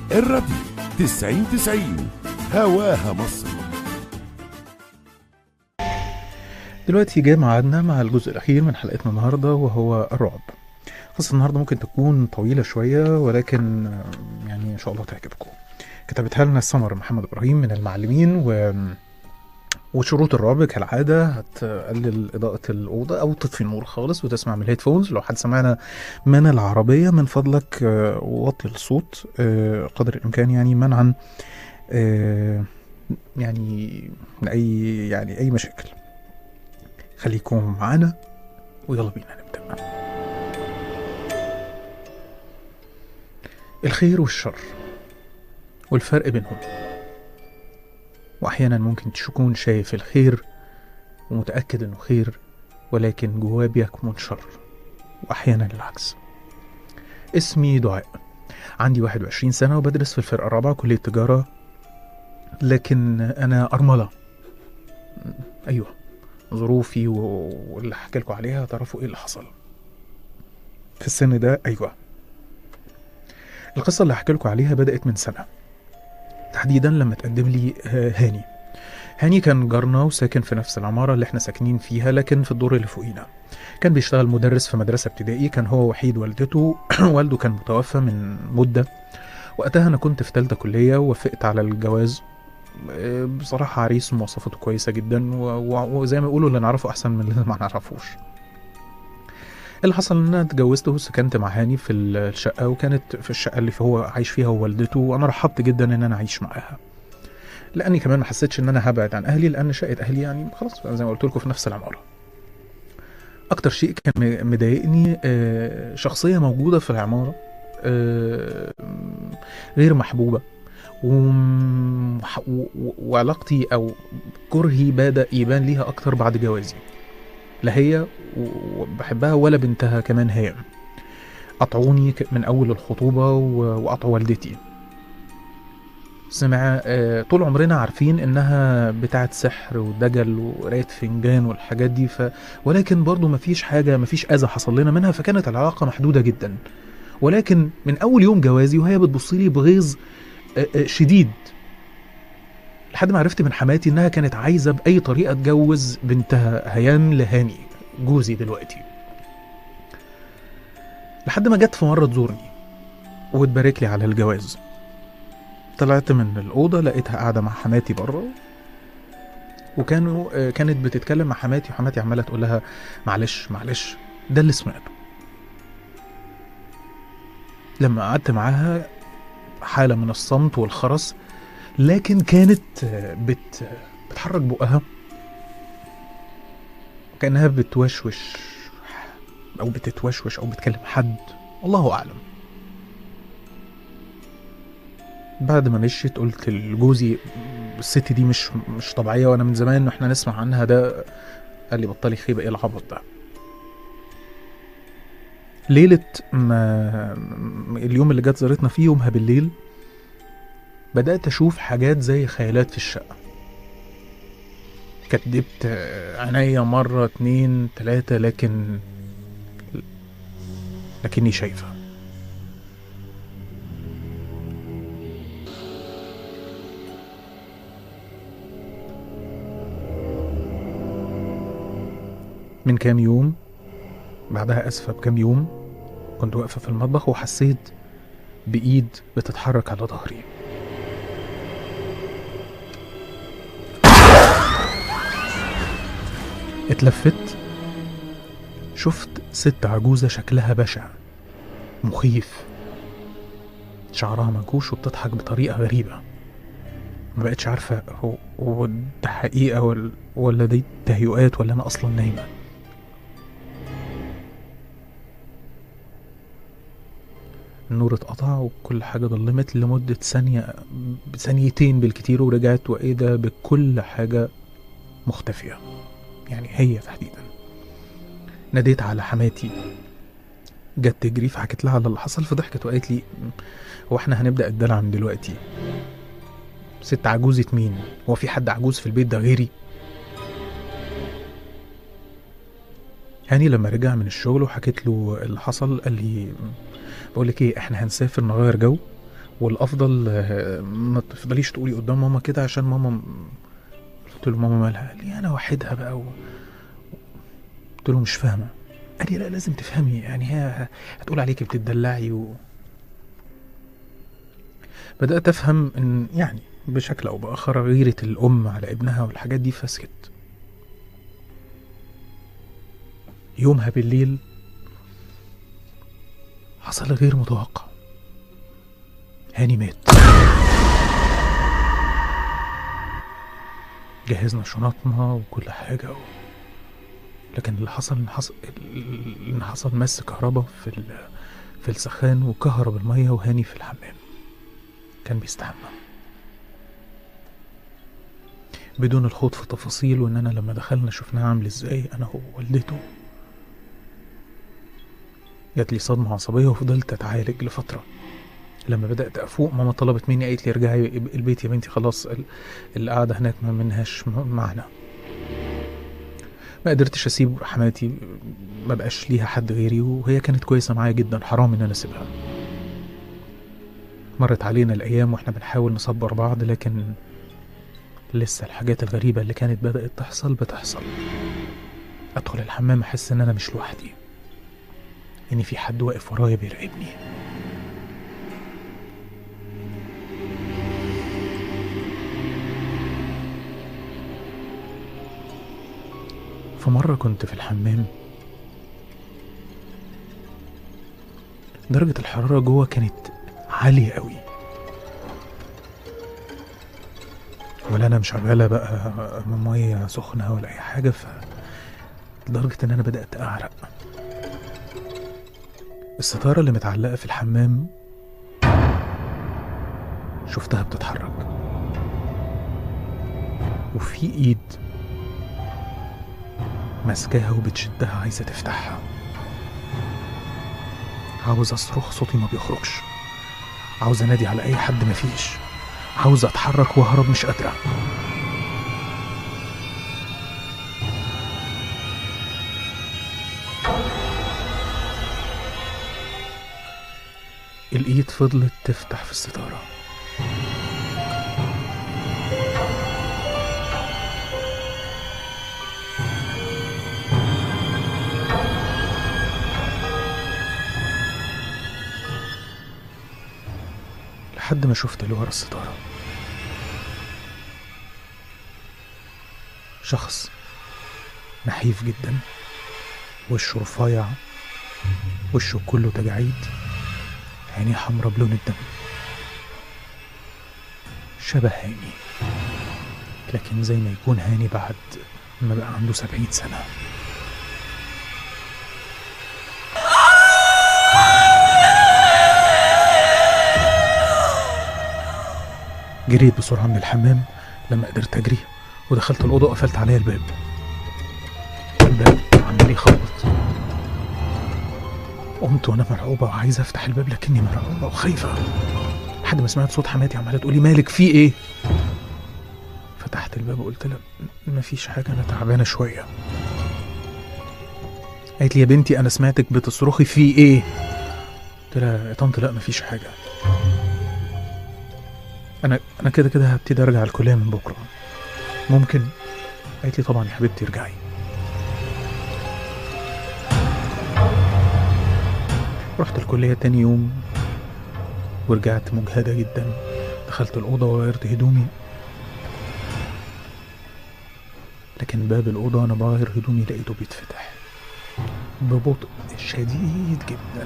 الراديو 90 90 هواها مصر دلوقتي جاء ميعادنا مع الجزء الأخير من حلقتنا النهاردة وهو الرعب قصة النهاردة ممكن تكون طويلة شوية ولكن آه، يعني إن شاء الله تعجبكم كتبتها لنا سمر محمد إبراهيم من المعلمين و وشروط الرعب كالعادة هتقلل إضاءة الأوضة أو تطفي النور خالص وتسمع من الهيدفونز لو حد سمعنا من العربية من فضلك آه، وطي الصوت آه، قدر الإمكان يعني منعا آه، يعني من أي يعني أي مشاكل خليكم معانا ويلا بينا نبدأ الخير والشر والفرق بينهم وأحيانا ممكن تكون شايف الخير ومتأكد إنه خير ولكن جواه بيكمن شر وأحيانا العكس اسمي دعاء عندي 21 سنة وبدرس في الفرقة الرابعة كلية تجارة لكن أنا أرملة أيوه ظروفي و- واللي هحكي لكم عليها هتعرفوا ايه اللي حصل في السن ده ايوه القصه اللي هحكي لكم عليها بدات من سنه تحديدا لما تقدم لي آه، هاني هاني كان جارنا وساكن في نفس العماره اللي احنا ساكنين فيها لكن في الدور اللي فوقينا كان بيشتغل مدرس في مدرسه ابتدائي كان هو وحيد والدته والده كان متوفى من مده وقتها انا كنت في ثالثه كليه ووافقت على الجواز آه، بصراحة عريس مواصفاته كويسة جدا و- و- وزي ما يقولوا اللي نعرفه أحسن من اللي ما نعرفوش اللي حصل ان انا اتجوزت وسكنت مع هاني في الشقة وكانت في الشقة اللي هو عايش فيها هو والدته وانا رحبت جدا ان انا اعيش معاها لاني كمان ما حسيتش ان انا هبعد عن اهلي لان شقة اهلي يعني خلاص زي ما قلت لكم في نفس العمارة اكتر شيء كان م- مضايقني آه، شخصية موجودة في العمارة آه، غير محبوبة وم- و- و- وعلاقتي او كرهي بدا يبان ليها اكتر بعد جوازي لا هي و- وبحبها ولا بنتها كمان هي قطعوني ك- من اول الخطوبه و- وقطعوا والدتي سمع آه، طول عمرنا عارفين انها بتاعت سحر ودجل وقرايه فنجان والحاجات دي ف ولكن برضو مفيش حاجه مفيش اذى حصل لنا منها فكانت العلاقه محدوده جدا ولكن من اول يوم جوازي وهي بتبص لي بغيظ آه، آه، شديد لحد ما عرفت من حماتي انها كانت عايزه باي طريقه تجوز بنتها هيام لهاني جوزي دلوقتي لحد ما جت في مره تزورني وتبارك لي على الجواز طلعت من الاوضه لقيتها قاعده مع حماتي بره وكانوا آه، كانت بتتكلم مع حماتي وحماتي عماله تقول لها معلش معلش ده اللي سمعته لما قعدت معاها حاله من الصمت والخرس لكن كانت آه، بت بتحرك بقها كأنها بتوشوش أو بتتوشوش أو بتكلم حد الله أعلم بعد ما مشيت قلت لجوزي الست دي مش مش طبيعية وأنا من زمان إحنا نسمع عنها ده قال لي بطلي خيبة إيه العبط ده ليلة ما اليوم اللي جت زارتنا فيه يومها بالليل بدأت أشوف حاجات زي خيالات في الشقة كدبت عينيا مرة اتنين تلاتة لكن لكني شايفة من كام يوم بعدها أسفة بكام يوم كنت واقفة في المطبخ وحسيت بإيد بتتحرك على ظهري اتلفت شفت ست عجوزة شكلها بشع مخيف شعرها منكوش وبتضحك بطريقة غريبة ما بقتش عارفة هو, هو ده حقيقة ولا, ولا دي تهيؤات ولا أنا أصلا نايمة النور اتقطع وكل حاجة ضلمت لمدة ثانية ثانيتين بالكتير ورجعت وإذا بكل حاجة مختفية يعني هي تحديدا ناديت على حماتي جت تجري فحكيت لها على اللي حصل فضحكت وقالت لي هو احنا هنبدأ الدلع من دلوقتي ست عجوزة مين هو في حد عجوز في البيت ده غيري هاني لما رجع من الشغل وحكيت له اللي حصل قال لي بقول لك ايه احنا هنسافر نغير جو والافضل آه، ما تفضليش تقولي قدام ماما كده عشان ماما م- قلت له ماما مالها قال لي انا وحيدها بقى و... قلت له مش فاهمه قال لي لا لازم تفهمي يعني هي هتقول عليكي بتدلعي و... بدات افهم ان يعني بشكل او باخر غيره الام على ابنها والحاجات دي فسكت يومها بالليل حصل غير متوقع هاني مات جهزنا شنطنا وكل حاجة و... لكن اللي حصل ان حصل ان حصل مس كهرباء في ال... في السخان وكهرب المية وهاني في الحمام كان بيستحمى بدون الخوض في تفاصيل وان انا لما دخلنا شفناه عامل ازاي انا ووالدته جات لي صدمة عصبية وفضلت اتعالج لفترة لما بدأت أفوق ماما طلبت مني قالت لي ارجعي البيت يا بنتي خلاص ال- القعدة هناك ما منهاش م- معنى ما قدرتش أسيب حماتي ما بقاش ليها حد غيري وهي كانت كويسة معايا جدا حرام إن أنا أسيبها مرت علينا الأيام وإحنا بنحاول نصبر بعض لكن لسه الحاجات الغريبة اللي كانت بدأت تحصل بتحصل أدخل الحمام أحس إن أنا مش لوحدي إن في حد واقف ورايا بيراقبني فمرة كنت في الحمام درجة الحرارة جوه كانت عالية قوي ولا أنا مشغلة بقى مية سخنة ولا أي حاجة ف لدرجة إن أنا بدأت أعرق الستارة اللي متعلقة في الحمام شفتها بتتحرك وفي ايد ماسكاها وبتشدها عايزة تفتحها عاوز اصرخ صوتي ما بيخرجش عاوز انادي على اي حد مفيش عاوز اتحرك واهرب مش قادرة الايد فضلت تفتح في الستارة لحد ما شفت اللي ورا الستارة شخص نحيف جدا وشه رفيع وشه كله تجاعيد عينيه حمرا بلون الدم شبه هاني لكن زي ما يكون هاني بعد ما بقى عنده سبعين سنة جريت بسرعة من الحمام لما قدرت أجري ودخلت الأوضة وقفلت عليا الباب الباب عمال يخبط قمت وانا مرعوبة وعايزة افتح الباب لكني مرعوبة وخايفة لحد ما سمعت صوت حماتي عمالة تقولي مالك في ايه فتحت الباب وقلت لها مفيش حاجة انا تعبانة شوية قالت لي يا بنتي انا سمعتك بتصرخي في ايه قلت لها يا طنط لا مفيش حاجة انا انا كده كده هبتدي ارجع الكلية من بكرة ممكن قالت لي طبعا يا حبيبتي ارجعي رحت الكلية تاني يوم ورجعت مجهدة جدا دخلت الأوضة وغيرت هدومي لكن باب الأوضة وأنا بغير هدومي لقيته بيتفتح ببطء شديد جدا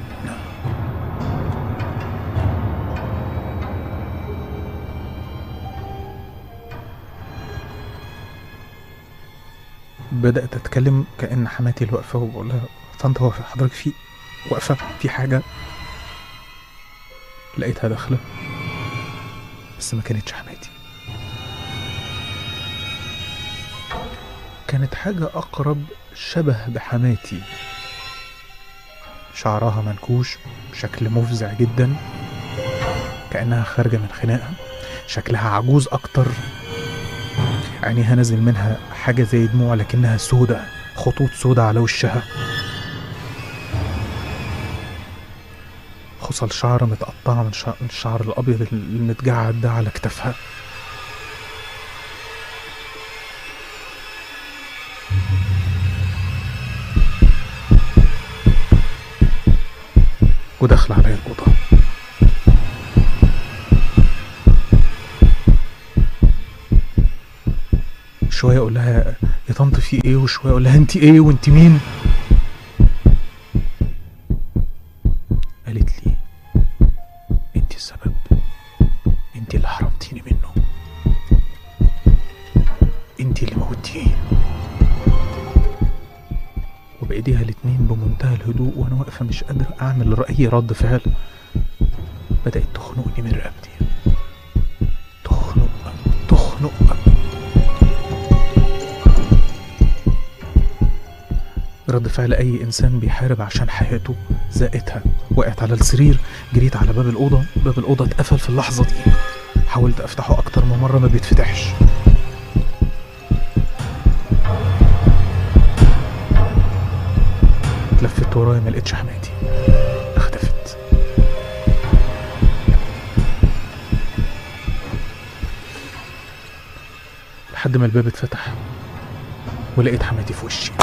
بدأت أتكلم كأن حماتي اللي واقفة وبقول لها طنط هو في حضرتك في واقفة في حاجة لقيتها داخلة بس ما كانتش حماتي كانت حاجة أقرب شبه بحماتي شعرها منكوش بشكل مفزع جدا كأنها خارجة من خناقة شكلها عجوز أكتر عينيها نازل منها حاجة زي دموع لكنها سودة خطوط سودة على وشها حصل شعر متقطعة من شع- من الشعر الأبيض المتجعد ده على كتافها وداخلة عليا الأوضة شوية أقول لها يا طنط في إيه وشوية أقول لها أنت إيه وأنت مين قالت لي أنت السبب أنت اللي حرمتيني منه أنت اللي موتيه وبإيديها الاتنين بمنتهى الهدوء وأنا واقفة مش قادر أعمل أي رد فعل بدأت تخنقني من رقبتي تخنق تخنق رد فعل أي إنسان بيحارب عشان حياته زقتها وقعت على السرير جريت على باب الأوضة باب الأوضة اتقفل في اللحظة دي حاولت أفتحه أكتر من مرة ما بيتفتحش اتلفت ورايا ما لقيتش حماتي اختفت لحد ما الباب اتفتح ولقيت حماتي في وشي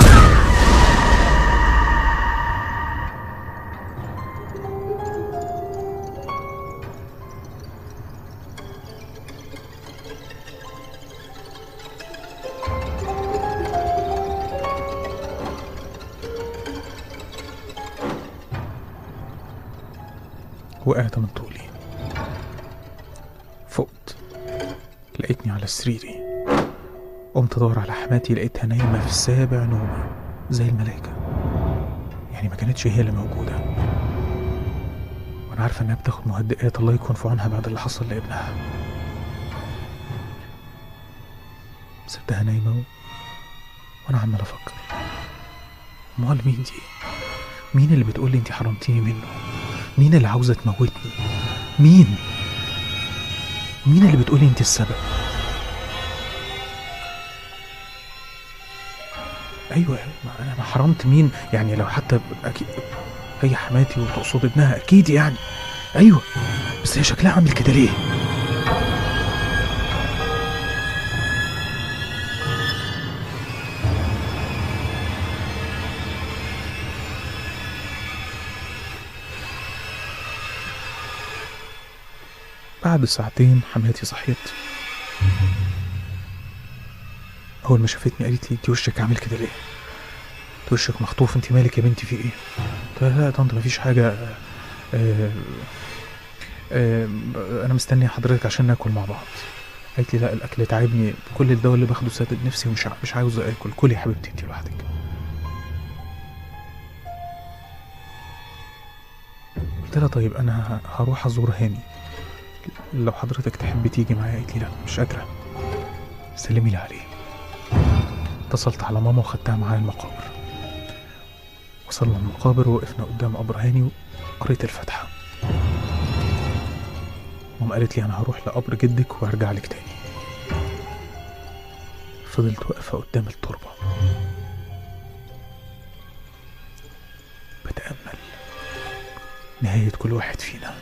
وقعت من طولي فقت لقيتني على سريري قمت ادور على حماتي لقيتها نايمة في سابع نومة زي الملايكة يعني ما كانتش هي اللي موجودة وانا عارفة انها بتاخد مهدئات الله يكون في عونها بعد اللي حصل لابنها سبتها نايمة و... وانا عمال افكر امال مين دي مين اللي بتقولي انت حرمتيني منه مين اللي عاوزة تموتني مين مين اللي بتقولي انت السبب ايوه ما انا ما حرمت مين يعني لو حتى اكيد هي حماتي وتقصد ابنها اكيد يعني ايوه بس هي شكلها عامل كده ليه بعد ساعتين حماتي صحيت اول ما شافتني قالت لي انت وشك عامل كده ليه انت وشك مخطوف انت مالك يا بنتي في ايه قلت لها لا يا طنط مفيش حاجه آه، آه، آه، انا مستني حضرتك عشان ناكل مع بعض قالت لي لا الاكل تعبني كل الدواء اللي باخده سادد نفسي ومش ع- مش عاوز اكل كلي يا حبيبتي انت لوحدك قلت لها طيب انا ه- هروح ازور هاني لو حضرتك تحب تيجي معايا قالت لي لا مش قادره سلمي لي عليه اتصلت على ماما وخدتها معايا المقابر وصلنا المقابر ووقفنا قدام قبر هاني وقريت الفاتحة ماما قالت لي أنا هروح لقبر جدك وهرجع لك تاني فضلت واقفة قدام التربة بتأمل نهاية كل واحد فينا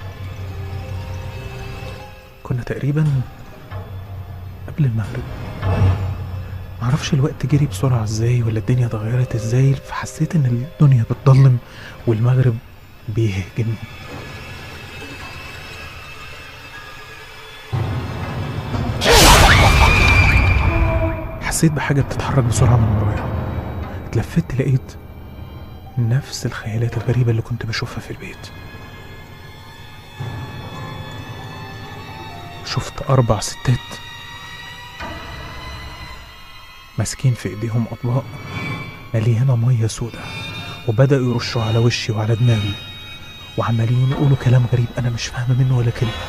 كنا تقريبا قبل المغرب معرفش الوقت جري بسرعة ازاي ولا الدنيا اتغيرت ازاي فحسيت ان الدنيا بتضلم والمغرب بيهجم حسيت بحاجة بتتحرك بسرعة من ورايا اتلفت لقيت نفس الخيالات الغريبة اللي كنت بشوفها في البيت شفت أربع ستات ماسكين في ايديهم اطباق مليانه ميه سودة وبداوا يرشوا على وشي وعلى دماغي وعمالين يقولوا كلام غريب انا مش فاهمه منه ولا كلمه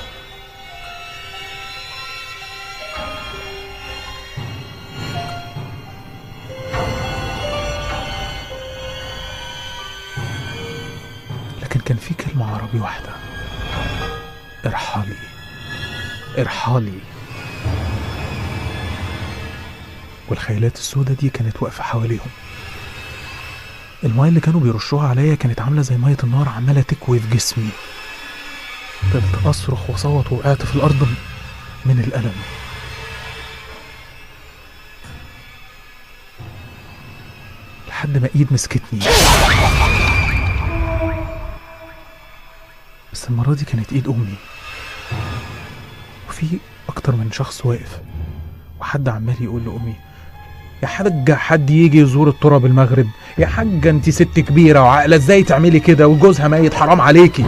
لكن كان في كلمه عربي واحده ارحالي ارحالي والخيالات السوداء دي كانت واقفة حواليهم المايه اللي كانوا بيرشوها عليا كانت عاملة زي مية النار عمالة تكوي في جسمي فضلت أصرخ وصوت وقعت في الأرض من الألم لحد ما إيد مسكتني بس المرة دي كانت إيد أمي وفي أكتر من شخص واقف وحد عمال يقول لأمي يا حاجة حد يجي يزور التراب المغرب يا حاجة انت ست كبيرة وعاقلة ازاي تعملي كده وجوزها ميت حرام عليكي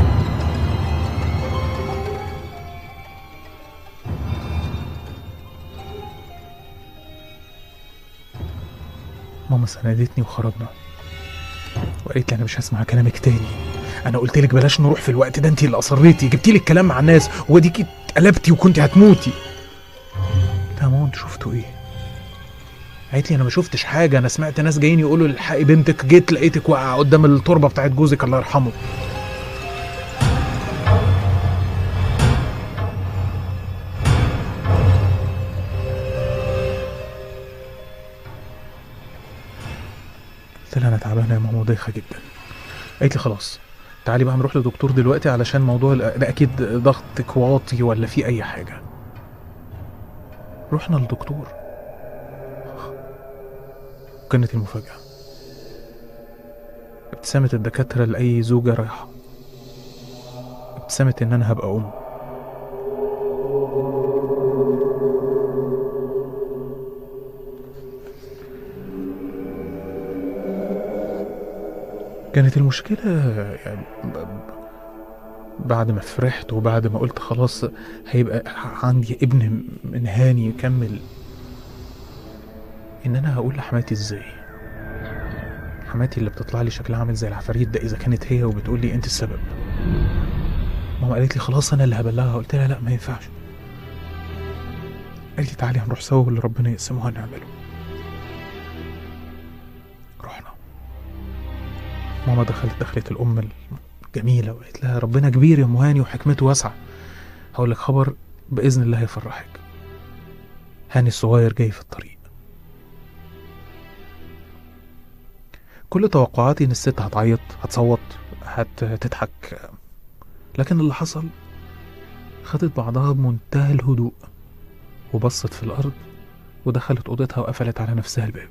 ماما سندتني وخرجنا وقالت لي انا مش هسمع كلامك تاني انا قلت لك بلاش نروح في الوقت ده انت اللي اصريتي جبتي لي الكلام مع الناس وديكي اتقلبتي وكنت هتموتي قلت لها ماما انتوا شفتوا ايه قالت لي انا ما شفتش حاجه انا سمعت ناس جايين يقولوا الحقي بنتك جيت لقيتك واقعه قدام التربه بتاعت جوزك الله يرحمه قلت لها انا تعبانه يا ماما ودايخه جدا قالت لي خلاص تعالي بقى نروح لدكتور دلوقتي علشان موضوع ال- ده اكيد ضغطك واطي ولا في اي حاجه رحنا للدكتور كانت المفاجأة ابتسامة الدكاترة لأي زوجة رايحة ابتسامة إن أنا هبقى أم كانت المشكلة يعني ب- ب- بعد ما فرحت وبعد ما قلت خلاص هيبقى عندي ابن من هاني يكمل ان انا هقول لحماتي ازاي حماتي اللي بتطلع لي شكلها عامل زي العفاريت ده اذا كانت هي وبتقول لي انت السبب ماما قالت لي خلاص انا اللي هبلغها قلت لها لا ما ينفعش قالت لي تعالي هنروح سوا واللي ربنا يقسمه هنعمله رحنا ماما دخلت دخلت الام الجميله وقالت لها ربنا كبير يا ام هاني وحكمته واسعه هقول لك خبر باذن الله هيفرحك هاني الصغير جاي في الطريق كل توقعاتي ان الست هتعيط هتصوت هتضحك لكن اللي حصل خدت بعضها بمنتهى الهدوء وبصت في الارض ودخلت اوضتها وقفلت على نفسها الباب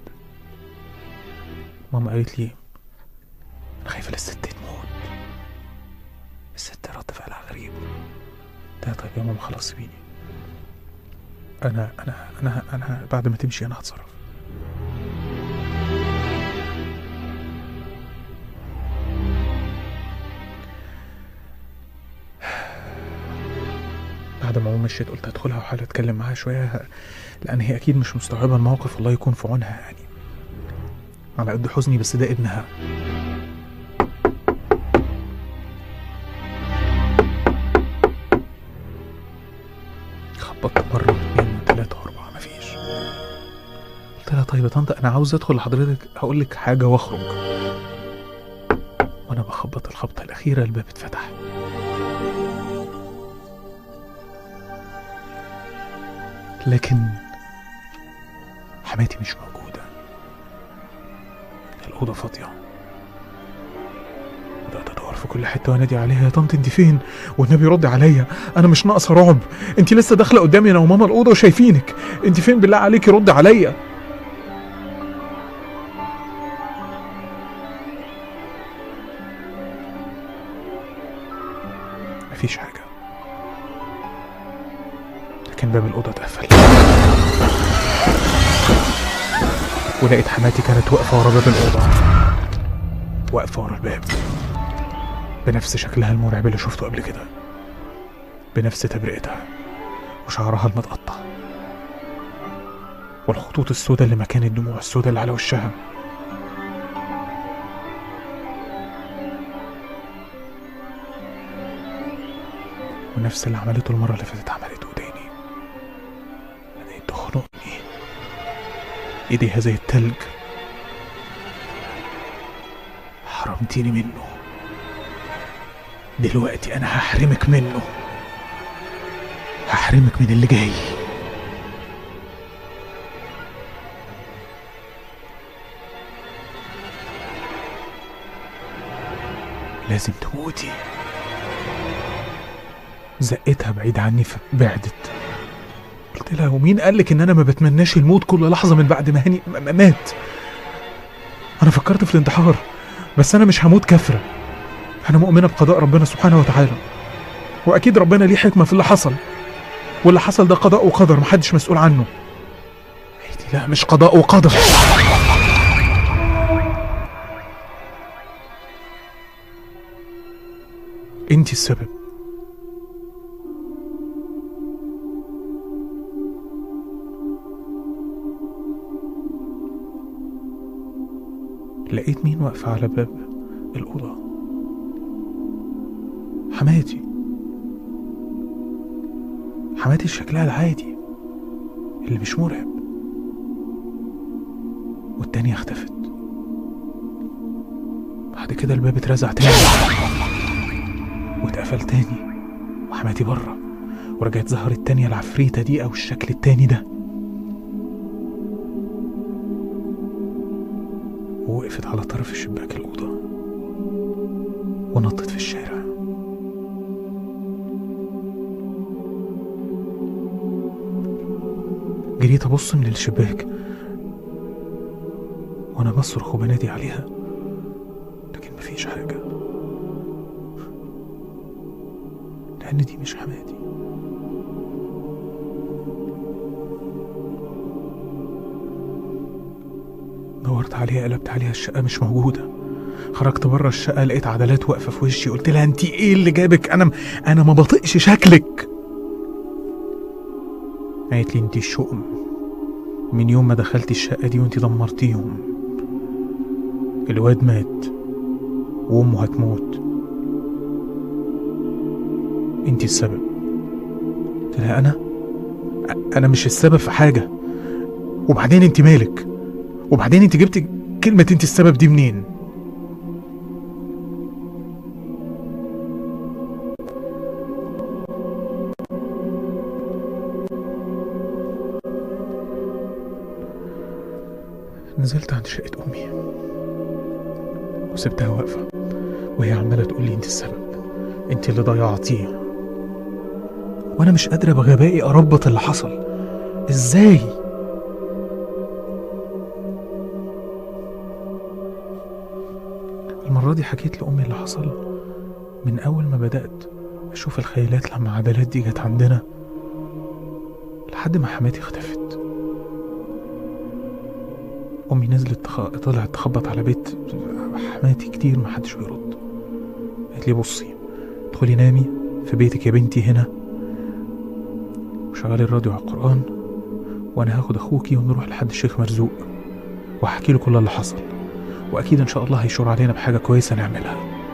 ماما قالت لي انا خايفه الست تموت الست رد فعلها غريب قلت لها طيب يا ماما خلاص سيبيني انا انا انا انا بعد ما تمشي انا هتصرف بعد ما ماما مشيت قلت ادخلها واحاول اتكلم معاها شويه لان هي اكيد مش مستوعبه الموقف الله يكون في عونها يعني على قد حزني بس ده ابنها خبطت مرة واثنين وثلاثة وأربعة مفيش قلت لها طيب يا طنط أنا عاوز أدخل لحضرتك هقول لك حاجة وأخرج وأنا بخبط الخبطة الأخيرة الباب اتفتح لكن حماتي مش موجودة الأوضة فاضية بدأت أدور في كل حتة وأنادي عليها يا طنط أنت فين؟ والنبي رد عليا أنا مش ناقصة رعب أنت لسه داخلة قدامي أنا وماما الأوضة وشايفينك أنت فين بالله عليكي رد عليا مفيش حاجة لكن باب الأوضة اتقفل ولقيت حماتي كانت واقفة ورا باب الأوضة واقفة ورا الباب بنفس شكلها المرعب اللي شفته قبل كده بنفس تبرئتها وشعرها المتقطع والخطوط السوداء اللي مكان الدموع السوداء اللي على وشها ونفس اللي عملته المرة اللي فاتت عملته تاني بدأت تخنقني ايديها زي التلج حرمتيني منه دلوقتي انا هحرمك منه هحرمك من اللي جاي لازم تموتي زقتها بعيد عني فبعدت قلت لها ومين قالك ان انا ما بتمناش الموت كل لحظه من بعد ما هاني م- م- مات انا فكرت في الانتحار بس انا مش هموت كفره انا مؤمنه بقضاء ربنا سبحانه وتعالى واكيد ربنا ليه حكمه في اللي حصل واللي حصل ده قضاء وقدر محدش مسؤول عنه قالت لي لا مش قضاء وقدر انت السبب لقيت مين واقفة على باب الأوضة حماتي حماتي شكلها العادي اللي مش مرعب والتانية اختفت بعد كده الباب اترزع تاني واتقفل تاني وحماتي بره ورجعت ظهرت تانية العفريتة دي أو الشكل التاني ده ووقفت على طرف شباك الأوضة ونطت في الشارع جريت أبص من الشباك وأنا بصرخ وبنادي عليها لكن مفيش حاجة لأن دي مش حماتي دورت عليها قلبت عليها الشقة مش موجودة خرجت بره الشقة لقيت عدلات واقفة في وشي قلت لها انت ايه اللي جابك انا انا ما بطيقش شكلك قالت لي انت الشؤم من يوم ما دخلت الشقة دي وانت دمرتيهم الواد مات وامه هتموت انت السبب قلت لها انا انا مش السبب في حاجة وبعدين انت مالك وبعدين انت جبت كلمة انت السبب دي منين نزلت عند شقة أمي وسبتها واقفة وهي عمالة تقول لي أنت السبب أنت اللي ضيعتيه وأنا مش قادرة بغبائي أربط اللي حصل إزاي؟ المرة دي حكيت لأمي اللي حصل من أول ما بدأت أشوف الخيالات لما عدلات دي جت عندنا لحد ما حماتي اختفت أمي نزلت تخ... طلعت تخبط على بيت حماتي كتير ما حدش بيرد قالت لي بصي ادخلي نامي في بيتك يا بنتي هنا وشغلي الراديو على القرآن وأنا هاخد أخوكي ونروح لحد الشيخ مرزوق وأحكي له كل اللي حصل وأكيد إن شاء الله هيشور علينا بحاجة كويسة نعملها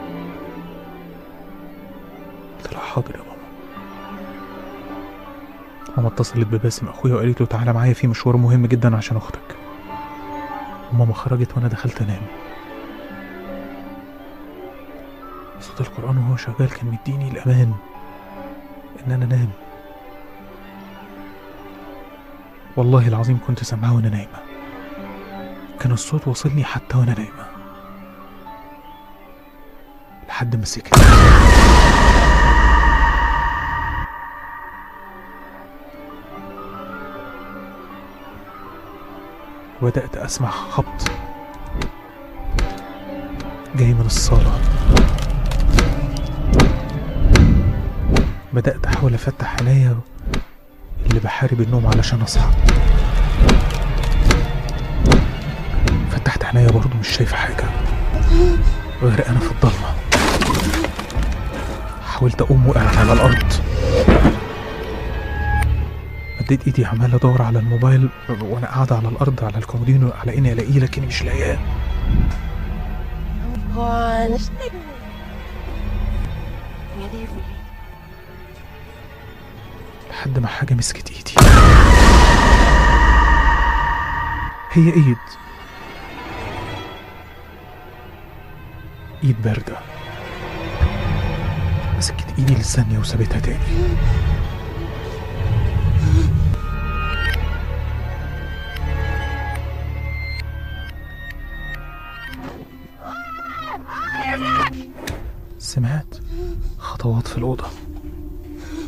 قلت لها حاضر يا ماما ماما اتصلت بباسم أخويا وقالت له تعالى معايا في مشوار مهم جدا عشان أختك وماما خرجت وأنا دخلت أنام صوت القرآن وهو شغال كان مديني الأمان إن أنا أنام والله العظيم كنت سامعاه وأنا نايمة كان الصوت واصلني حتى وأنا نايمة لحد ما سكت وبدأت أسمع خبط جاي من الصالة بدأت أحاول أفتح عينيا اللي بحارب النوم علشان أصحى فتحت عينيا برضه مش شايفة حاجة غير أنا في الضلمة حاولت أقوم وقعت على الأرض مديت ايدي عمال ادور على الموبايل وانا قاعده على الارض على الكومودينو على اني الاقيه لكني مش لاقياه One. Ready, لحد ما حاجه مسكت ايدي هي ايد ايد بارده مسكت ايدي للثانيه وسابتها تاني سمعت خطوات في الأوضة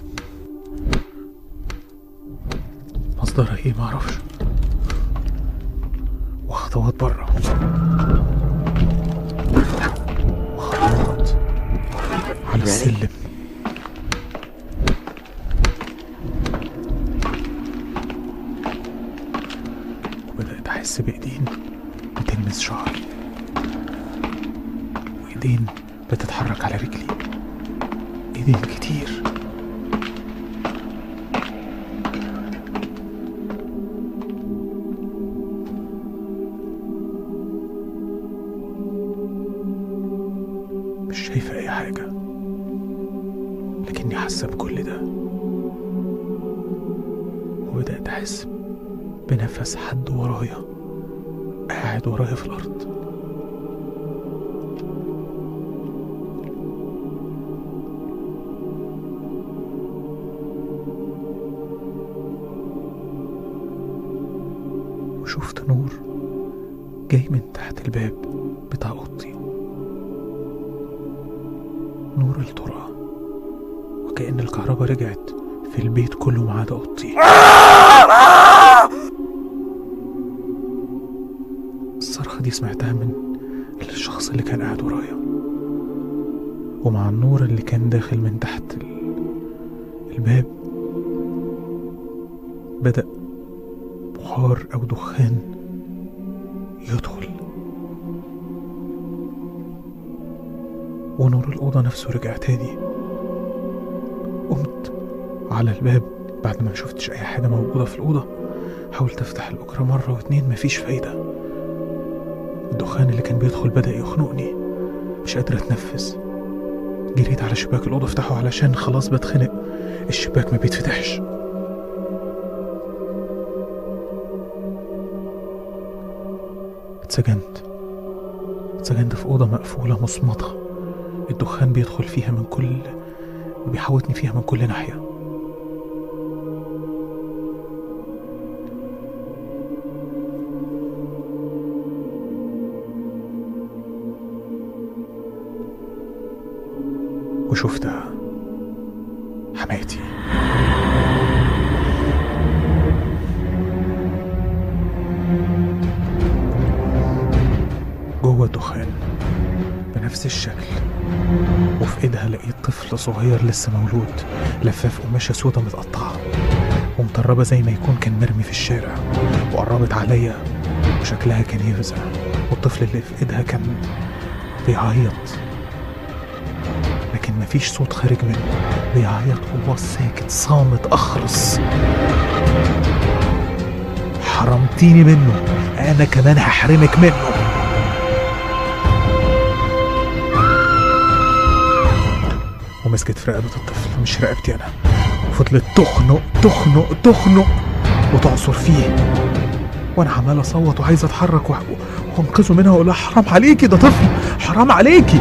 مصدرها ايه معرفش وخطوات بره وخطوات على السلم وبدأت أحس بإيدين بتلمس شعري وإيدين بتتحرك على رجلي إيدين كتير مش شايفة أي حاجة لكني حاسة بكل ده وبدأت أحس بنفس حد ورايا قاعد ورايا في الأرض وشفت نور جاي من تحت الباب بتاع أوضتي نور الترى وكأن الكهرباء رجعت في البيت كله ما عدا أوضتي الصرخة دي سمعتها من الشخص اللي كان قاعد ورايا ومع النور اللي كان داخل من تحت ال- الباب بدأ بخار أو دخان يدخل ونور الأوضة نفسه رجع تاني قمت على الباب بعد ما مشوفتش أي حاجة موجودة في الأوضة حاولت أفتح الأجرة مرة واتنين مفيش فايدة الدخان اللي كان بيدخل بدأ يخنقني مش قادر أتنفس جريت على شباك الأوضة أفتحه علشان خلاص بتخنق الشباك ما بيتفتحش اتسجنت اتسجنت في أوضة مقفولة مصمتة الدخان بيدخل فيها من كل بيحوطني فيها من كل ناحية وشفتها حماتي جوه الدخان بنفس الشكل وفي ايدها لقيت طفل صغير لسه مولود لفاف قماشة سودا متقطعة ومطربة زي ما يكون كان مرمي في الشارع وقربت عليا وشكلها كان يفزع والطفل اللي في ايدها كان بيعيط لكن مفيش صوت خارج منه بيعيط وهو ساكت صامت اخرس حرمتيني منه انا كمان هحرمك منه ومسكت في رقبة الطفل مش رقبتي أنا وفضلت تخنق تخنق تخنق وتعصر فيه وأنا عمال أصوت وعايز أتحرك وأ- وأنقذه منها وأقول لها حرام عليكي ده طفل حرام عليكي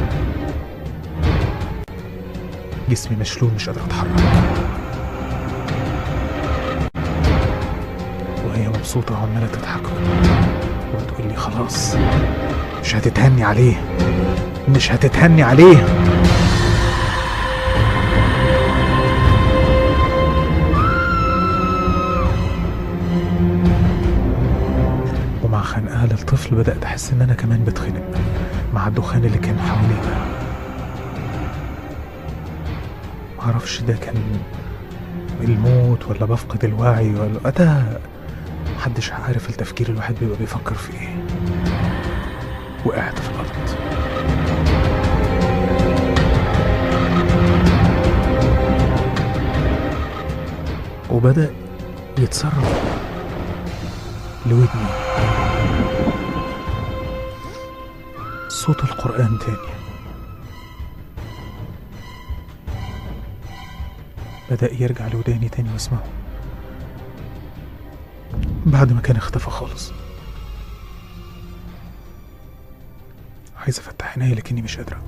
جسمي مشلول مش قادر أتحرك وهي مبسوطة وعمالة تضحك وتقول لي خلاص مش هتتهني عليه مش هتتهني عليه ومع خنقها للطفل بدأت أحس إن أنا كمان بتخنق مع الدخان اللي كان حوالينا معرفش ده كان الموت ولا بفقد الوعي ولا ده محدش عارف التفكير الواحد بيبقى بيفكر في ايه وقعت في الأرض وبدأ يتصرف لودني صوت القرآن تاني بدأ يرجع لوداني تاني واسمعه بعد ما كان اختفى خالص عايز افتح عينيا لكني مش قادرة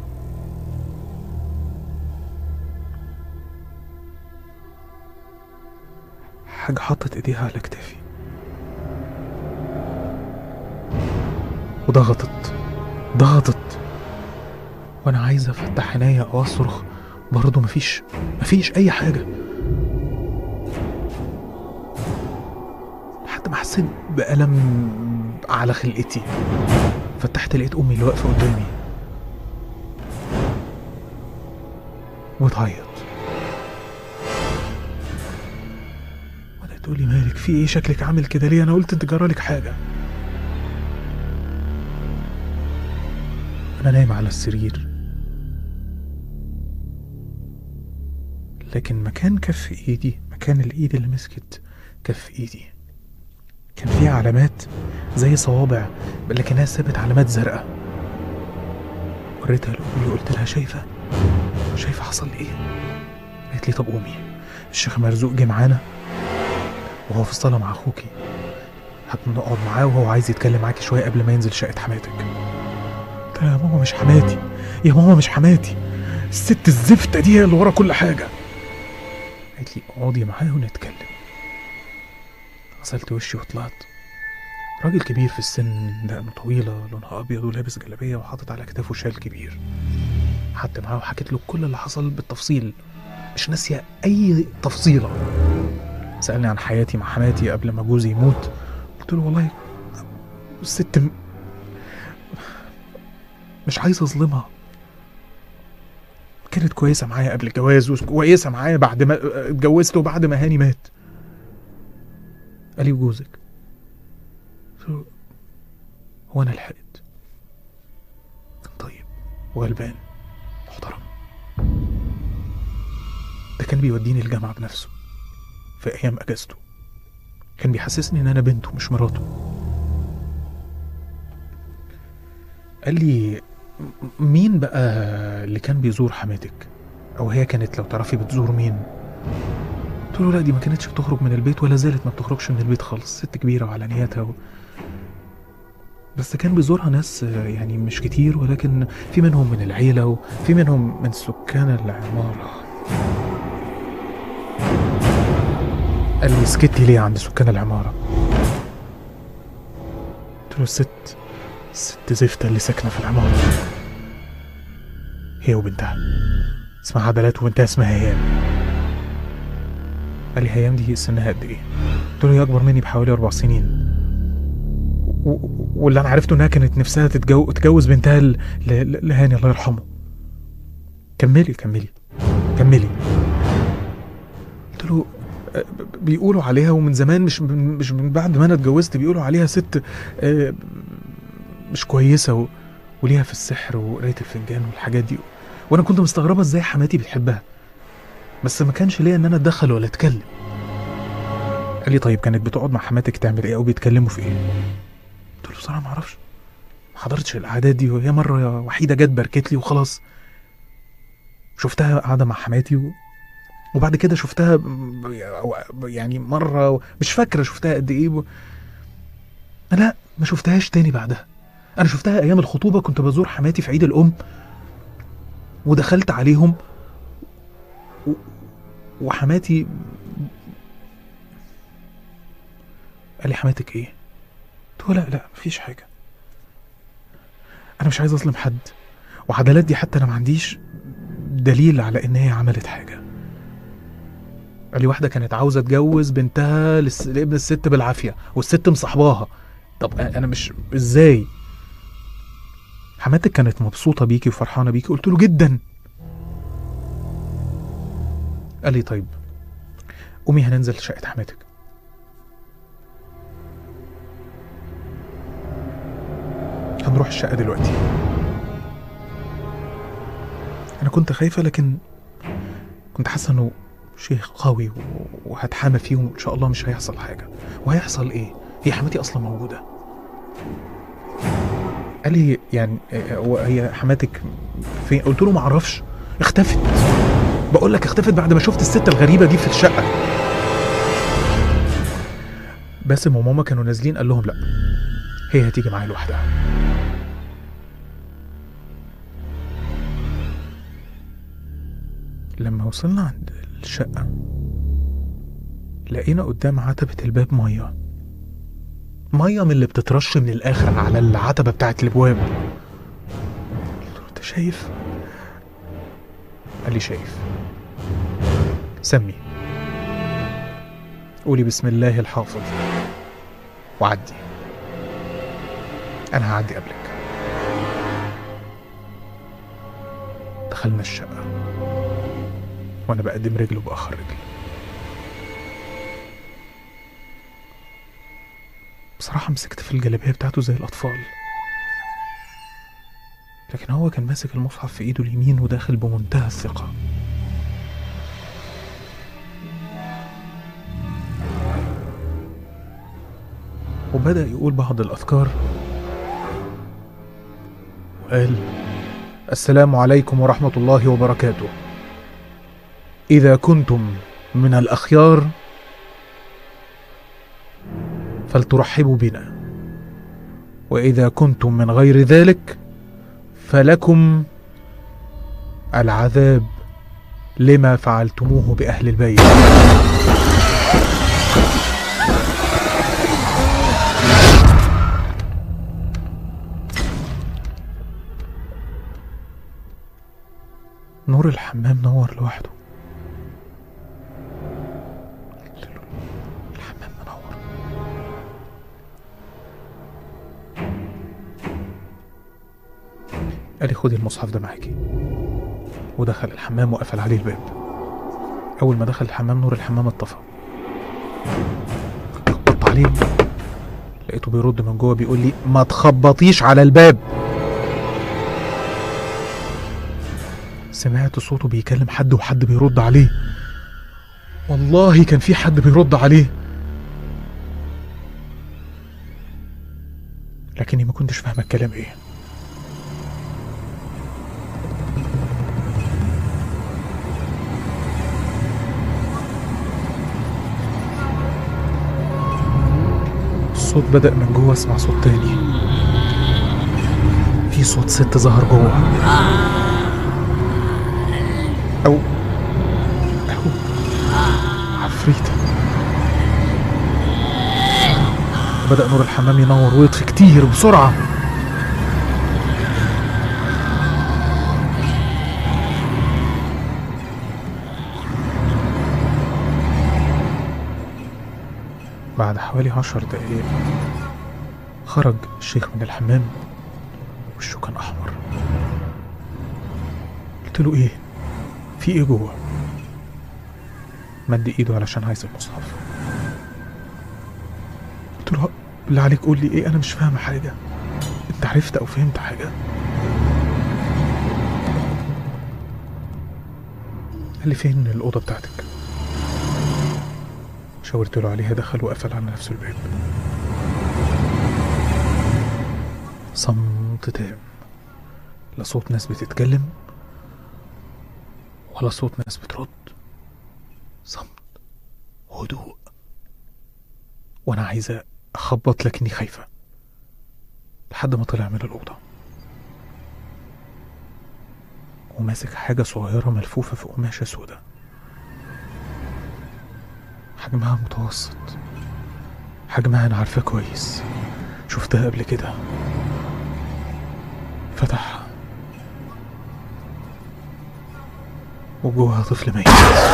حاجة حطت ايديها على كتافي وضغطت ضغطت وانا عايز افتح عينيا او اصرخ برضه مفيش مفيش اي حاجة حسيت بألم على خلقتي فتحت لقيت أمي اللي واقفة قدامي وتعيط ولا تقولي مالك في ايه شكلك عامل كده ليه انا قلت انت جرالك حاجة انا نايم على السرير لكن مكان كف ايدي مكان الايد اللي مسكت كف ايدي كان فيها علامات زي صوابع لكنها سابت علامات زرقاء وريتها لأمي وقلت لها شايفة شايفة حصل لي ايه قالت لي طب قومي الشيخ مرزوق جه معانا وهو في الصالة مع اخوكي هنقعد معاه وهو عايز يتكلم معاكي شوية قبل ما ينزل شقة حماتك قلت لها يا ماما مش حماتي يا ماما مش حماتي الست الزفتة دي هي اللي ورا كل حاجة قالت لي اقعدي معاه ونتكلم غسلت وشي وطلعت راجل كبير في السن دقنه طويلة لونها أبيض ولابس جلابية وحاطط على كتافه شال كبير قعدت معاه وحكيت له كل اللي حصل بالتفصيل مش ناسية أي تفصيلة سألني عن حياتي مع حماتي قبل ما جوزي يموت قلت له والله الست م- مش عايز أظلمها كانت كويسة معايا قبل الجواز وكويسة معايا بعد ما اتجوزت وبعد ما هاني مات قال لي وجوزك قلت له هو انا لحقت كان طيب وغلبان محترم ده كان بيوديني الجامعة بنفسه في أيام أجازته كان بيحسسني إن أنا بنته مش مراته قال لي "م- مين بقى اللي كان بيزور حماتك أو هي كانت لو تعرفي بتزور مين قلت له لا دي ما كانتش بتخرج من البيت ولا زالت ما بتخرجش من البيت خالص ست كبيرة وعلى نياتها و... بس كان بيزورها ناس آه، يعني مش كتير ولكن في منهم من العيلة وفي منهم من سكان العمارة قال لي سكتي ليه عند سكان العمارة قلت له الست الست زفتة اللي ساكنة في العمارة هي وبنتها اسمها عدلات وبنتها اسمها هيام قال لي هيام دي سنها قد ايه؟ قلت له هي اكبر مني بحوالي اربع سنين و- و- واللي انا عرفته انها كانت نفسها تتجو... تجوز بنتها ل... ل... لهاني الله يرحمه كملي كملي كملي قلت له آه، ب- بيقولوا عليها ومن زمان مش من مش من بعد ما انا اتجوزت بيقولوا عليها ست آه، مش كويسه و... وليها في السحر وقرايه الفنجان والحاجات دي وانا كنت مستغربه ازاي حماتي بتحبها بس ما كانش ليا ان انا اتدخل ولا اتكلم قال لي طيب كانت بتقعد مع حماتك تعمل ايه او بيتكلموا في ايه قلت له بصراحه ما اعرفش ما حضرتش القعدات دي وهي مره وحيده جت باركت لي وخلاص شفتها قاعده مع حماتي و... وبعد كده شفتها ب- ب- يعني مره مش فاكره شفتها قد ايه و... لا ما شفتهاش تاني بعدها انا شفتها ايام الخطوبه كنت بزور حماتي في عيد الام ودخلت عليهم و... وحماتي قال لي حماتك ايه قلت له لا لا مفيش حاجه انا مش عايز اظلم حد وعدالات دي حتى انا ما عنديش دليل على ان هي عملت حاجه قال لي واحده كانت عاوزه تجوز بنتها للس- لابن الست بالعافيه والست مصاحباها طب انا مش ازاي حماتك كانت مبسوطه بيكي وفرحانه بيكي قلت له جدا قال لي طيب قومي هننزل شقه حماتك هنروح الشقه دلوقتي انا كنت خايفه لكن كنت حاسه انه شيخ قوي و- وهتحامى فيه وان شاء الله مش هيحصل حاجه وهيحصل ايه هي حماتي اصلا موجوده قال لي يعني آه، هو هي حماتك فين قلت له ما اعرفش اختفت بقول لك اختفت بعد ما شفت الست الغريبه دي في الشقه باسم وماما كانوا نازلين قال لهم لا هي هتيجي معايا لوحدها لما وصلنا عند الشقة لقينا قدام عتبة الباب مية مية من اللي بتترش من الآخر على العتبة بتاعت الأبواب قلت له أنت شايف؟ قال لي شايف سمي قولي بسم الله الحافظ وعدي انا هعدي قبلك دخلنا الشقة وانا بقدم رجل وبأخر رجل بصراحة مسكت في الجلابية بتاعته زي الأطفال لكن هو كان ماسك المصحف في ايده اليمين وداخل بمنتهى الثقة وبدأ يقول بعض الأذكار وقال السلام عليكم ورحمة الله وبركاته إذا كنتم من الأخيار فلترحبوا بنا وإذا كنتم من غير ذلك فلكم العذاب لما فعلتموه بأهل البيت نور الحمام نور لوحده قلت له الحمام منور قال لي خدي المصحف ده معاكي ودخل الحمام وقفل عليه الباب اول ما دخل الحمام نور الحمام اتطفى خبطت عليه لقيته بيرد من جوه بيقول لي ما تخبطيش على الباب سمعت صوته بيكلم حد وحد بيرد عليه والله كان في حد بيرد عليه لكني ما كنتش فاهمه الكلام ايه الصوت بدأ من جوه اسمع صوت تاني في صوت ست ظهر جوه أو أو عفريتة بدأ نور الحمام ينور ويطفي كتير بسرعة بعد حوالي عشر دقايق خرج الشيخ من الحمام وشه كان أحمر قلت له إيه؟ في إيه جوه؟ مد إيده علشان عايز المصحف قلت له بالله عليك قول لي إيه أنا مش فاهمة حاجة أنت عرفت أو فهمت حاجة؟ قال لي فين الأوضة بتاعتك؟ شاورت له عليها دخل وقفل على نفسه الباب صمت تام لا صوت ناس بتتكلم ولا صوت ناس بترد صمت هدوء وانا عايزة اخبط لكني خايفة لحد ما طلع من الأوضة وماسك حاجة صغيرة ملفوفة في قماشة سودا حجمها متوسط حجمها أنا عارفاه كويس شفتها قبل كده فتحها وجواها طفل ميت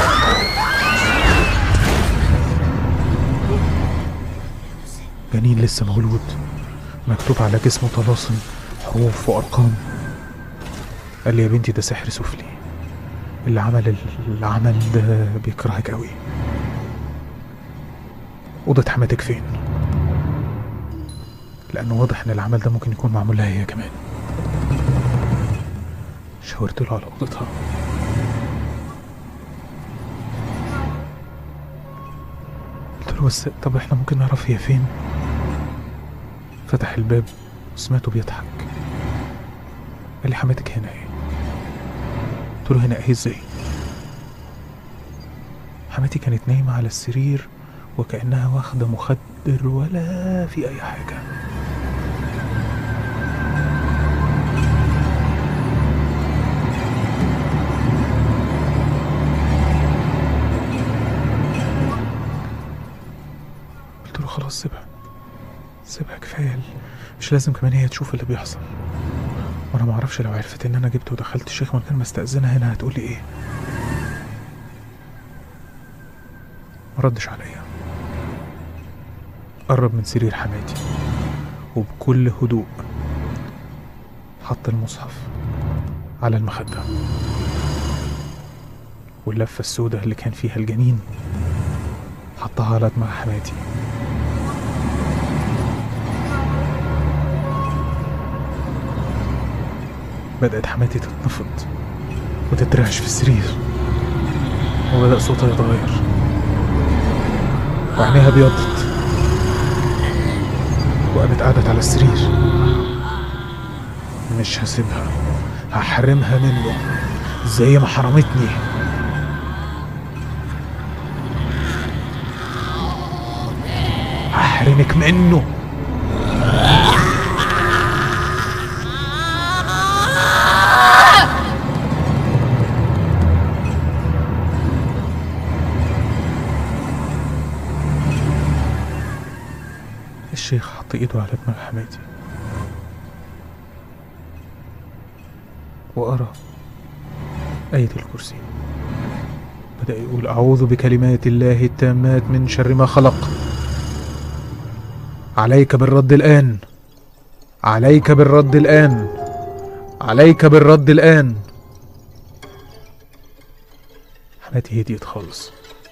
جنين لسه مولود مكتوب على جسمه طلاسم حروف وأرقام قال لي يا بنتي ده سحر سفلي اللي عمل العمل ده بيكرهك قوي أوضة حماتك فين؟ لأنه واضح إن العمل ده ممكن يكون معمول لها هي كمان شاورت له على أوضتها قلت له بس طب احنا ممكن نعرف هي فين؟ فتح الباب وسمعته بيضحك قال لي حماتك هنا ايه؟ قلت له هنا ايه ازاي؟ حماتي كانت نايمة على السرير وكأنها واخدة مخدر ولا في أي حاجة قلت له خلاص سيبها سيبها كفاية مش لازم كمان هي تشوف اللي بيحصل وانا معرفش لو عرفت ان انا جبت ودخلت الشيخ من غير ما استأذنها هنا هتقولي ايه ما ردش عليا قرب من سرير حماتي وبكل هدوء حط المصحف على المخدة واللفة السوداء اللي كان فيها الجنين حطها على دماغ حماتي بدأت حماتي تتنفض وتترعش في السرير وبدأ صوتها يتغير وعينيها بيضت وقامت قعدت على السرير مش هسيبها هحرمها منه زي ما حرمتني هحرمك منه الشيخ حط ايده على دماغ حماتي وقرا آية الكرسي بدأ يقول أعوذ بكلمات الله التامات من شر ما خلق عليك بالرد الآن عليك بالرد الآن عليك بالرد الآن حماتي هديت خالص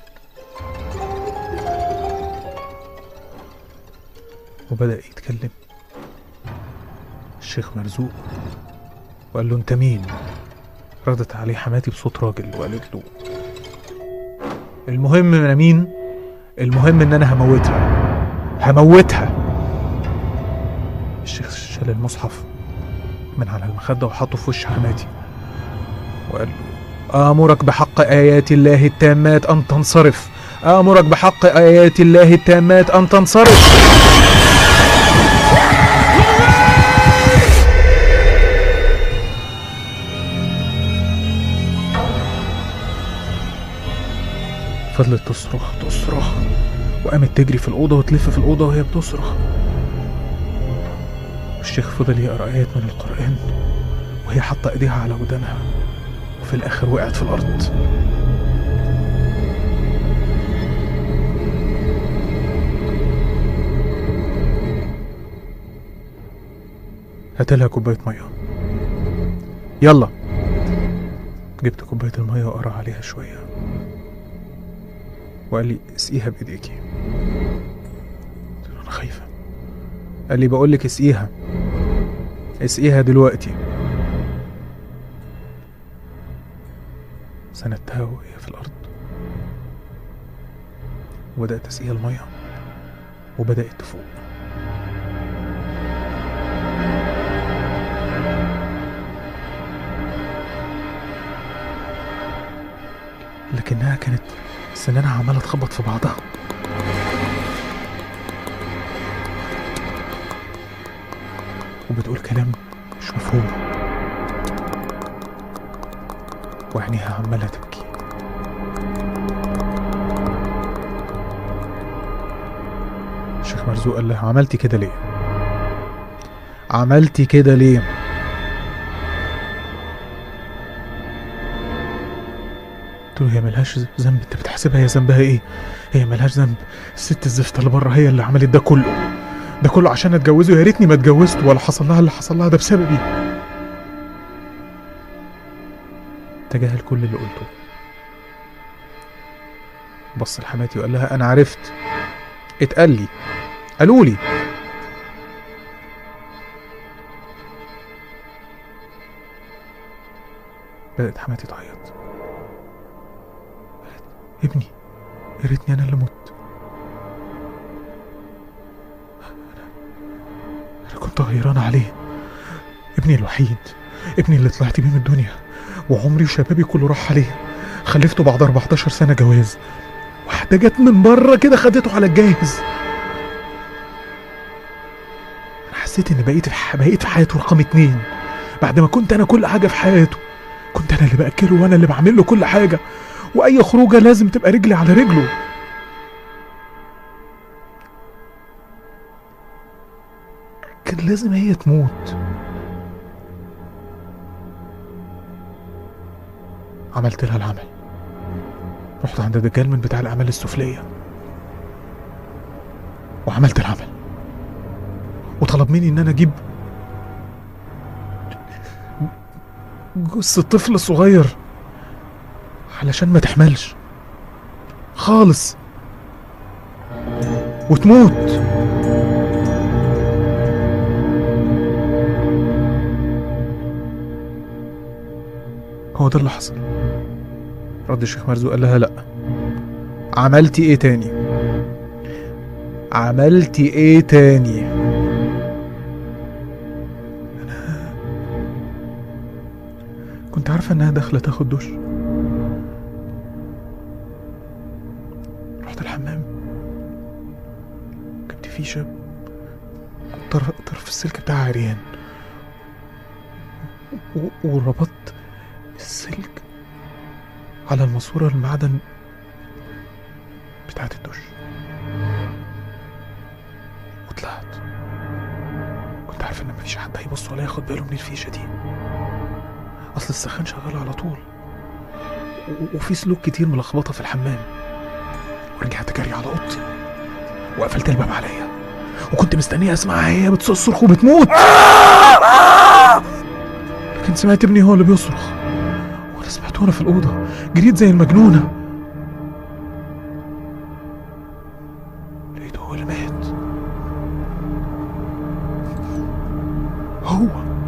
وبدأ يتكلم الشيخ مرزوق وقال له انت مين ردت عليه حماتي بصوت راجل وقالت له المهم انا مين المهم ان انا هموتها هموتها الشيخ شال المصحف من على المخدة وحطه في وش حماتي وقال له آمرك بحق آيات الله التامات أن تنصرف آمرك بحق آيات الله التامات أن تنصرف فضلت تصرخ تصرخ وقامت تجري في الأوضة وتلف في الأوضة وهي بتصرخ والشيخ فضل يقرأ آيات من القرآن وهي حاطة إيديها على ودانها وفي الآخر وقعت في الأرض هاتلها كوباية مية يلا جبت كوباية المية وقرا عليها شوية وقال لي اسقيها بايديكي قلت له انا خايفة قال لي بقول لك اسقيها اسقيها دلوقتي سندتها وهي في الأرض وبدأت أسقيها المية وبدأت تفوق لكنها كانت سنانها عمالة تخبط في بعضها وبتقول كلام مش مفهوم وعينيها عمالة تبكي الشيخ مرزوق قال لها عملتي كده ليه عملتي كده ليه قلت له هي ملهاش ذنب انت بتحسبها هي ذنبها ايه هي ملهاش ذنب الست الزفته اللي بره هي اللي عملت ده كله ده كله عشان اتجوزه يا ريتني ما اتجوزت ولا حصل لها اللي حصل لها ده بسببي تجاهل كل اللي قلته بص لحماتي وقال لها انا عرفت اتقال لي قالوا لي بدأت حماتي تعيط قالت ابني يا ريتني انا اللي مت انا انا كنت غيران عليه ابني الوحيد ابني اللي طلعت بيه من الدنيا وعمري وشبابي كله راح عليه خلفته بعد 14 سنة جواز واحدة جت من بره كده خدته على الجاهز انا حسيت ان بقيت في ح- بقيت في حياته رقم اتنين بعد ما كنت انا كل حاجة في حياته كنت انا اللي باكله وانا اللي بعمل له كل حاجة واي خروجه لازم تبقى رجلي على رجله كان لازم هي تموت عملت لها العمل رحت عند الدجال من بتاع الاعمال السفليه وعملت العمل وطلب مني ان انا اجيب جثة طفل صغير علشان ما تحملش خالص وتموت هو ده اللي حصل رد الشيخ مرزوق قال لها لا عملتي ايه تاني عملتي ايه تاني انا كنت عارفه انها داخله تاخد دش رحت الحمام جبت فيشه طرف, طرف السلك بتاعها عريان و- وربطت السلك على الماسورة المعدن بتاعت الدش وطلعت كنت عارف ان مفيش حد هيبص ولا ياخد باله من الفيشة دي اصل السخان شغال على طول و- وفي سلوك كتير ملخبطة في الحمام ورجعت جري على اوضتي وقفلت الباب عليا وكنت مستنيه اسمعها هي بتصرخ وبتموت لكن سمعت ابني هو اللي بيصرخ وانا سمعته وانا في الاوضه جريت زي المجنونه لقيته هو اللي مات هو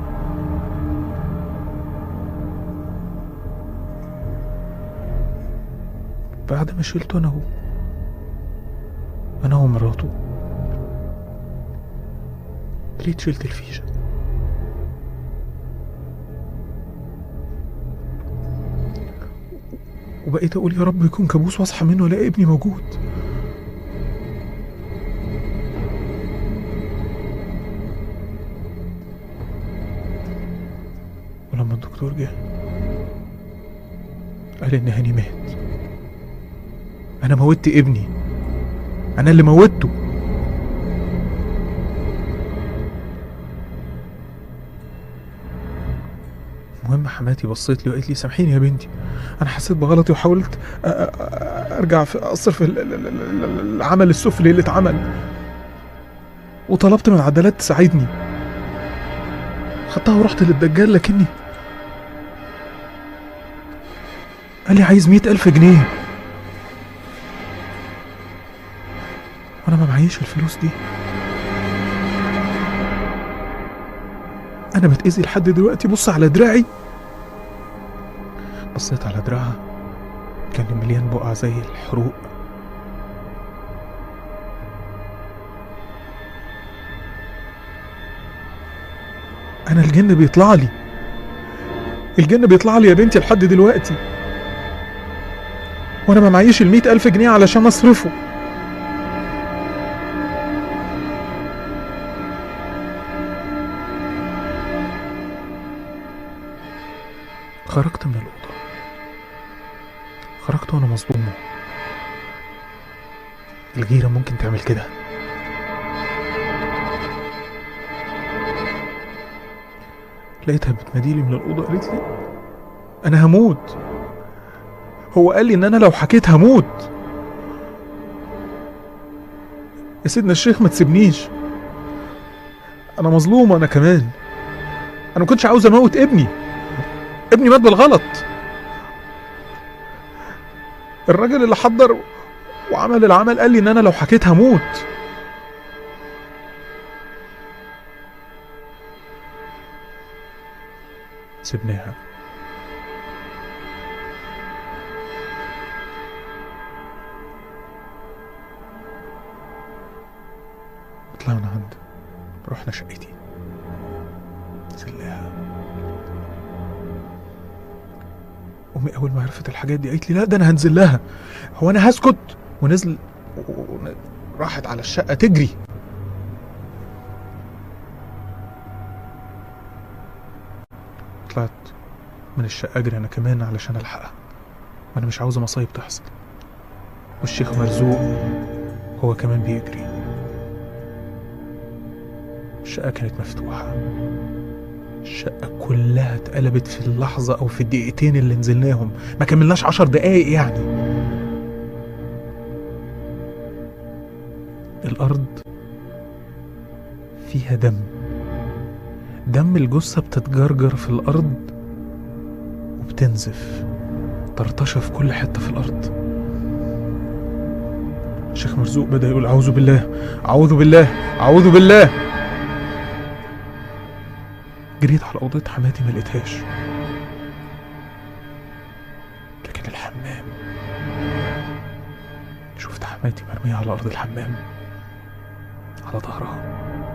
بعد ما شلته انا هو انا ومراته جريت شلت الفيشه وبقيت اقول يا رب يكون كابوس واصحى منه الاقي ابني موجود ولما الدكتور جه قال ان هاني مات انا موتت ابني انا اللي موتته المهم حماتي بصيت لي وقالت لي سامحيني يا بنتي انا حسيت بغلطي وحاولت أ- أ- أ- ارجع في اصرف ال- ال- ال- ال- العمل السفلي اللي اتعمل وطلبت من عدالات تساعدني خدتها ورحت للدجال لكني قال لي عايز مئة ألف جنيه وأنا ما معيش الفلوس دي أنا بتأذي لحد دلوقتي بص على دراعي بصيت على دراعها كان مليان بقع زي الحروق أنا الجن بيطلع لي الجن بيطلع لي يا بنتي لحد دلوقتي وأنا ما معيش المئة ألف جنيه علشان أصرفه خرجت من الأوضة خرجت وأنا مصدومة الغيرة ممكن تعمل كده لقيتها بتناديلي من الأوضة قالت لي أنا هموت هو قال لي إن أنا لو حكيت هموت يا سيدنا الشيخ ما تسيبنيش أنا مظلومة أنا كمان أنا ما كنتش عاوز أموت ابني ابني مات بالغلط الراجل اللي حضر وعمل العمل قال لي ان انا لو حكيت هموت سيبناها طلعنا عند رحنا شقتي نزلناها امي اول ما عرفت الحاجات دي قالت لي لا ده انا هنزل لها هو انا هسكت ونزل و- و- راحت على الشقه تجري طلعت من الشقه اجري انا كمان علشان الحقها وانا مش عاوزه مصايب تحصل والشيخ مرزوق هو كمان بيجري الشقه كانت مفتوحه الشقة كلها اتقلبت في اللحظة أو في الدقيقتين اللي نزلناهم ما كملناش عشر دقايق يعني الأرض فيها دم دم الجثة بتتجرجر في الأرض وبتنزف طرطشة في كل حتة في الأرض الشيخ مرزوق بدأ يقول أعوذ بالله أعوذ بالله أعوذ بالله جريت على أوضة حماتي ما لقيتهاش لكن الحمام شفت حماتي مرمية على أرض الحمام على ظهرها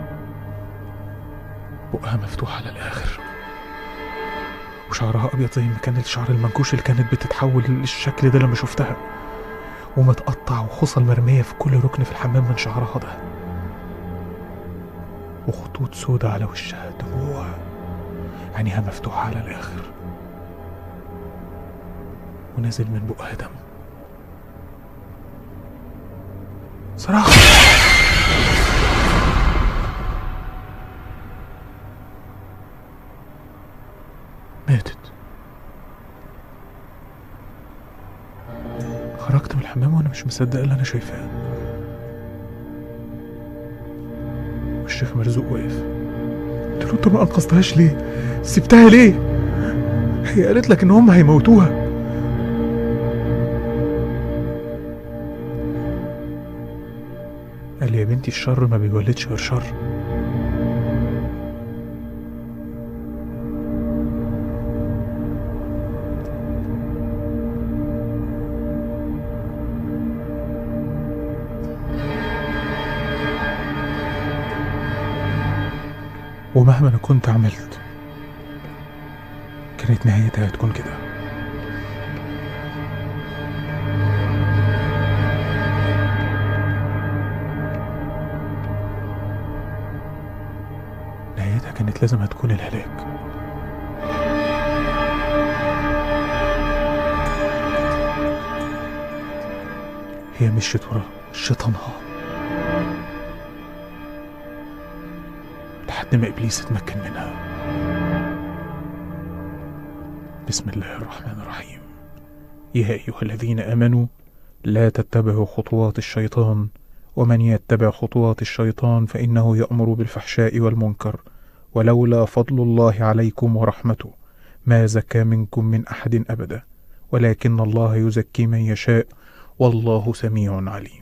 بقها مفتوح على الآخر وشعرها أبيض زي ما كان الشعر المنكوش اللي كانت بتتحول للشكل ده لما شفتها ومتقطع وخصل مرمية في كل ركن في الحمام من شعرها ده وخطوط سودة على وشها دموع عينيها مفتوحة على الآخر ونازل من بقها دم صراحة ماتت خرجت من الحمام وانا مش مصدق اللي انا شايفاه والشيخ مرزوق واقف قلت له انت ما انقذتهاش ليه سبتها ليه هي قالت لك ان هم هيموتوها قال لي يا بنتي الشر ما بيولدش غير شر ومهما انا كنت عملت كانت نهايتها هتكون كده نهايتها كانت لازم هتكون الهلاك هي مشيت ورا شيطانها لحد ما ابليس اتمكن منها بسم الله الرحمن الرحيم يا ايها الذين امنوا لا تتبعوا خطوات الشيطان ومن يتبع خطوات الشيطان فانه يامر بالفحشاء والمنكر ولولا فضل الله عليكم ورحمته ما زكى منكم من احد ابدا ولكن الله يزكي من يشاء والله سميع عليم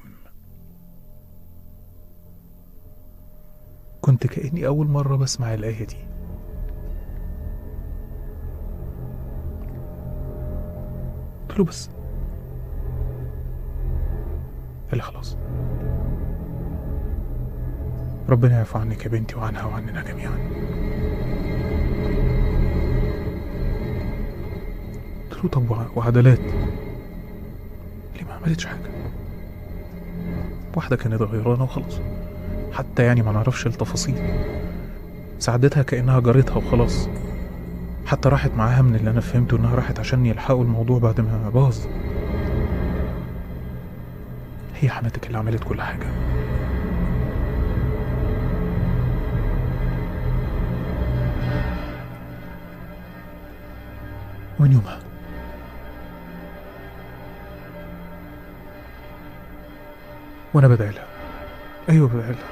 كنت كأني أول مرة بسمع الآية دي قلت له بس قال لي خلاص ربنا يعفو عنك يا بنتي وعنها وعننا جميعا قلت له طب وع- وعدلات ليه ما عملتش حاجة واحدة كانت غيرانة وخلاص حتى يعني ما نعرفش التفاصيل ساعدتها كأنها جارتها وخلاص حتى راحت معاها من اللي أنا فهمته إنها راحت عشان يلحقوا الموضوع بعد ما باظ هي حماتك اللي عملت كل حاجة ومن يومها وأنا بدعي لها أيوة بدعي لها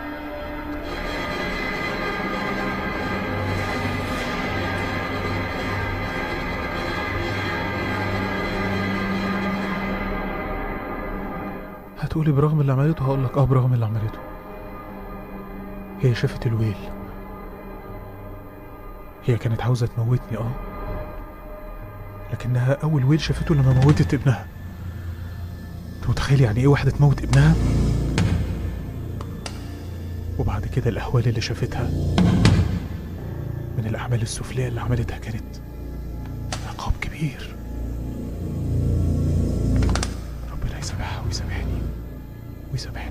هتقولي برغم اللي عملته هقول لك اه برغم اللي عملته هي شافت الويل هي كانت عاوزة تموتني اه لكنها أول ويل شافته لما موتت ابنها انت متخيل يعني ايه واحدة تموت ابنها وبعد كده الأهوال اللي شافتها من الأعمال السفلية اللي عملتها كانت عقاب كبير ربنا يسامحها ويسامحني ويسامحنا